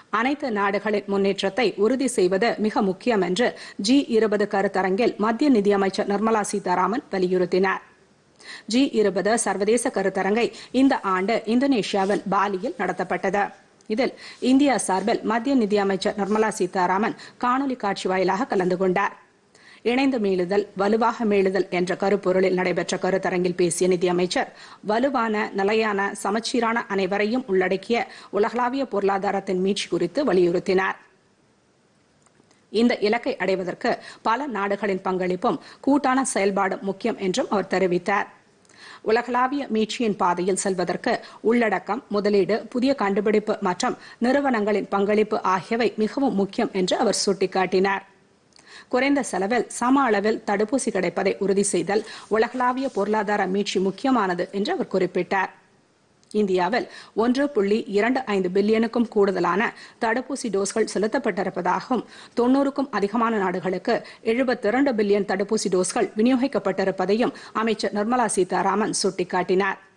அனைத்து நாடுகளின் முன்னேற்றத்தை உறுதி செய்வது மிக முக்கியம் என்று ஜி இருபது கருத்தரங்கில் மத்திய நிதியமைச்சர் நிர்மலா சீதாராமன் வலியுறுத்தினார் ஜி இருபது சர்வதேச கருத்தரங்கை இந்த ஆண்டு இந்தோனேஷியாவின் பாலியில் நடத்தப்பட்டது இதில் இந்தியா சார்பில் மத்திய நிதியமைச்சர் நிர்மலா சீதாராமன் காணொலி காட்சி வாயிலாக கலந்து கொண்டார் இணைந்து மீளுதல் வலுவாக மீளுதல் என்ற கருப்பொருளில் நடைபெற்ற கருத்தரங்கில் பேசிய நிதியமைச்சர் வலுவான நிலையான சமச்சீரான அனைவரையும் உள்ளடக்கிய உலகளாவிய பொருளாதாரத்தின் மீட்சி குறித்து வலியுறுத்தினார் இந்த இலக்கை அடைவதற்கு பல நாடுகளின் பங்களிப்பும் கூட்டான செயல்பாடும் முக்கியம் என்றும் அவர் தெரிவித்தார் உலகளாவிய மீட்சியின் பாதையில் செல்வதற்கு உள்ளடக்கம் முதலீடு புதிய கண்டுபிடிப்பு மற்றும் நிறுவனங்களின் பங்களிப்பு ஆகியவை மிகவும் முக்கியம் என்று அவர் சுட்டிக்காட்டினார் குறைந்த செலவில் சம அளவில் தடுப்பூசி கிடைப்பதை உறுதி செய்தல் உலகளாவிய பொருளாதார மீட்சி முக்கியமானது என்று அவர் குறிப்பிட்டார் இந்தியாவில் ஒன்று புள்ளி இரண்டு ஐந்து பில்லியனுக்கும் கூடுதலான தடுப்பூசி டோஸ்கள் செலுத்தப்பட்டிருப்பதாகவும் தொன்னூறுக்கும் அதிகமான நாடுகளுக்கு எழுபத்தி இரண்டு பில்லியன் தடுப்பூசி டோஸ்கள் விநியோகிக்கப்பட்டிருப்பதையும் அமைச்சர் நிர்மலா சீதாராமன் சுட்டிக்காட்டினார்